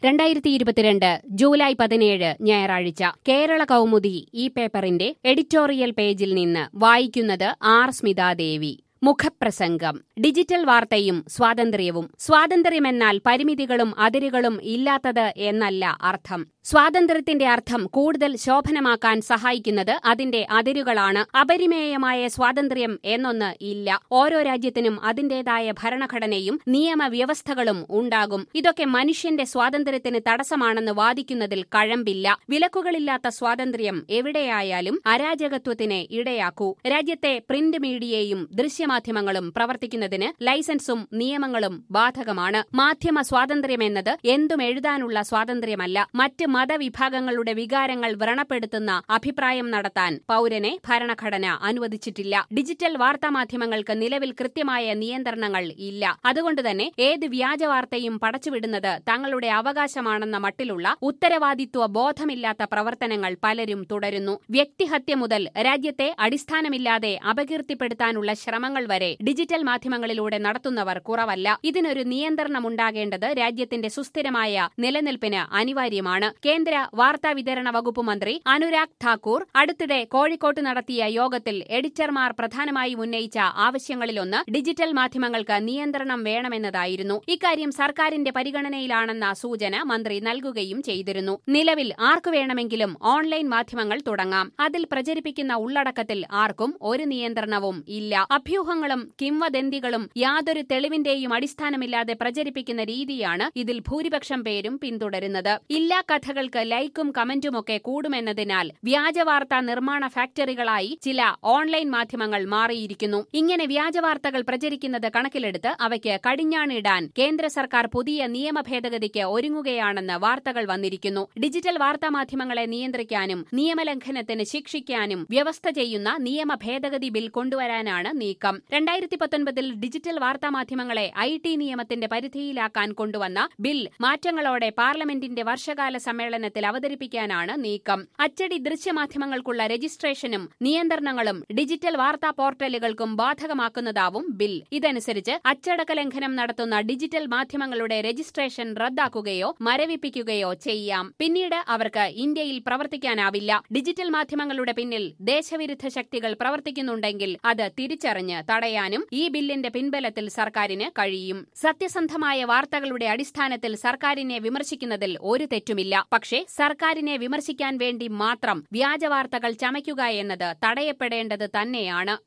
രണ്ടായിരത്തി ഇരുപത്തിരണ്ട് ജൂലൈ പതിനേഴ് ഞായറാഴ്ച കേരള കൗമുദി ഈ പേപ്പറിന്റെ എഡിറ്റോറിയൽ പേജിൽ നിന്ന് വായിക്കുന്നത് ആർ സ്മിതാദേവി മുഖപ്രസംഗം ഡിജിറ്റൽ വാർത്തയും സ്വാതന്ത്ര്യവും സ്വാതന്ത്ര്യമെന്നാൽ പരിമിതികളും അതിരുകളും ഇല്ലാത്തത് എന്നല്ല അർത്ഥം സ്വാതന്ത്ര്യത്തിന്റെ അർത്ഥം കൂടുതൽ ശോഭനമാക്കാൻ സഹായിക്കുന്നത് അതിന്റെ അതിരുകളാണ് അപരിമേയമായ സ്വാതന്ത്ര്യം എന്നൊന്ന് ഇല്ല ഓരോ രാജ്യത്തിനും അതിന്റേതായ ഭരണഘടനയും നിയമവ്യവസ്ഥകളും ഉണ്ടാകും ഇതൊക്കെ മനുഷ്യന്റെ സ്വാതന്ത്ര്യത്തിന് തടസ്സമാണെന്ന് വാദിക്കുന്നതിൽ കഴമ്പില്ല വിലക്കുകളില്ലാത്ത സ്വാതന്ത്ര്യം എവിടെയായാലും അരാജകത്വത്തിന് ഇടയാക്കൂ രാജ്യത്തെ പ്രിന്റ് മീഡിയയും ദൃശ്യമാധ്യമങ്ങളും പ്രവർത്തിക്കുന്നതിന് ലൈസൻസും നിയമങ്ങളും ബാധകമാണ് മാധ്യമ സ്വാതന്ത്ര്യമെന്നത് എന്തും എഴുതാനുള്ള സ്വാതന്ത്ര്യമല്ല മറ്റ് മതവിഭാഗങ്ങളുടെ വികാരങ്ങൾ വ്രണപ്പെടുത്തുന്ന അഭിപ്രായം നടത്താൻ പൌരനെ ഭരണഘടന അനുവദിച്ചിട്ടില്ല ഡിജിറ്റൽ വാർത്താമാധ്യമങ്ങൾക്ക് നിലവിൽ കൃത്യമായ നിയന്ത്രണങ്ങൾ ഇല്ല അതുകൊണ്ടുതന്നെ ഏത് വ്യാജ വാർത്തയും പടച്ചുവിടുന്നത് തങ്ങളുടെ അവകാശമാണെന്ന മട്ടിലുള്ള ഉത്തരവാദിത്വ ബോധമില്ലാത്ത പ്രവർത്തനങ്ങൾ പലരും തുടരുന്നു വ്യക്തിഹത്യ മുതൽ രാജ്യത്തെ അടിസ്ഥാനമില്ലാതെ അപകീർത്തിപ്പെടുത്താനുള്ള ശ്രമങ്ങൾ വരെ ഡിജിറ്റൽ മാധ്യമങ്ങളിലൂടെ നടത്തുന്നവർ കുറവല്ല ഇതിനൊരു നിയന്ത്രണമുണ്ടാകേണ്ടത് രാജ്യത്തിന്റെ സുസ്ഥിരമായ നിലനിൽപ്പിന് അനിവാര്യമാണ് കേന്ദ്ര വാർത്താ വിതരണ വകുപ്പ് മന്ത്രി അനുരാഗ് ഠാക്കൂർ അടുത്തിടെ കോഴിക്കോട്ട് നടത്തിയ യോഗത്തിൽ എഡിറ്റർമാർ പ്രധാനമായും ഉന്നയിച്ച ആവശ്യങ്ങളിലൊന്ന് ഡിജിറ്റൽ മാധ്യമങ്ങൾക്ക് നിയന്ത്രണം വേണമെന്നതായിരുന്നു ഇക്കാര്യം സർക്കാരിന്റെ പരിഗണനയിലാണെന്ന സൂചന മന്ത്രി നൽകുകയും ചെയ്തിരുന്നു നിലവിൽ ആർക്കു വേണമെങ്കിലും ഓൺലൈൻ മാധ്യമങ്ങൾ തുടങ്ങാം അതിൽ പ്രചരിപ്പിക്കുന്ന ഉള്ളടക്കത്തിൽ ആർക്കും ഒരു നിയന്ത്രണവും ഇല്ല അഭ്യൂഹങ്ങളും കിംവദന്തികളും യാതൊരു തെളിവിന്റെയും അടിസ്ഥാനമില്ലാതെ പ്രചരിപ്പിക്കുന്ന രീതിയാണ് ഇതിൽ ഭൂരിപക്ഷം പേരും പിന്തുടരുന്നത് ഇല്ലാ കഥകൾക്ക് ലൈക്കും കമന്റുമൊക്കെ കൂടുമെന്നതിനാൽ വ്യാജവാർത്താ നിർമ്മാണ ഫാക്ടറികളായി ചില ഓൺലൈൻ മാധ്യമങ്ങൾ മാറിയിരിക്കുന്നു ഇങ്ങനെ വ്യാജവാർത്തകൾ പ്രചരിക്കുന്നത് കണക്കിലെടുത്ത് അവയ്ക്ക് കടിഞ്ഞാണിടാൻ കേന്ദ്ര സർക്കാർ പുതിയ നിയമ ഭേദഗതിക്ക് ഒരുങ്ങുകയാണെന്ന് വാർത്തകൾ വന്നിരിക്കുന്നു ഡിജിറ്റൽ വാർത്താമാധ്യമങ്ങളെ നിയന്ത്രിക്കാനും നിയമലംഘനത്തിന് ശിക്ഷിക്കാനും വ്യവസ്ഥ ചെയ്യുന്ന നിയമ ഭേദഗതി ബിൽ കൊണ്ടുവരാനാണ് നീക്കം രണ്ടായിരത്തി പത്തൊൻപതിൽ ഡിജിറ്റൽ വാർത്താമാധ്യമങ്ങളെ ഐ ടി നിയമത്തിന്റെ പരിധിയിലാക്കാൻ കൊണ്ടുവന്ന ബിൽ മാറ്റങ്ങളോടെ പാർലമെന്റിന്റെ വർഷകാല സമ്മേളനത്തിൽ അവതരിപ്പിക്കാനാണ് നീക്കം അച്ചടി ദൃശ്യമാധ്യമങ്ങൾക്കുള്ള രജിസ്ട്രേഷനും നിയന്ത്രണങ്ങളും ഡിജിറ്റൽ വാർത്താ പോർട്ടലുകൾക്കും ബാധകമാക്കുന്നതാവും ബിൽ ഇതനുസരിച്ച് അച്ചടക്ക ലംഘനം നടത്തുന്ന ഡിജിറ്റൽ മാധ്യമങ്ങളുടെ രജിസ്ട്രേഷൻ റദ്ദാക്കുകയോ മരവിപ്പിക്കുകയോ ചെയ്യാം പിന്നീട് അവർക്ക് ഇന്ത്യയിൽ പ്രവർത്തിക്കാനാവില്ല ഡിജിറ്റൽ മാധ്യമങ്ങളുടെ പിന്നിൽ ദേശവിരുദ്ധ ശക്തികൾ പ്രവർത്തിക്കുന്നുണ്ടെങ്കിൽ അത് തിരിച്ചറിഞ്ഞ് തടയാനും ഈ ബില്ലിന്റെ പിൻബലത്തിൽ സർക്കാരിന് കഴിയും സത്യസന്ധമായ വാർത്തകളുടെ അടിസ്ഥാനത്തിൽ സർക്കാരിനെ വിമർശിക്കുന്നതിൽ ഒരു തെറ്റുമില്ല പക്ഷേ സർക്കാരിനെ വിമർശിക്കാൻ വേണ്ടി മാത്രം വ്യാജവാർത്തകൾ ചമയ്ക്കുക എന്നത് തടയപ്പെടേണ്ടത് തന്നെയാണ്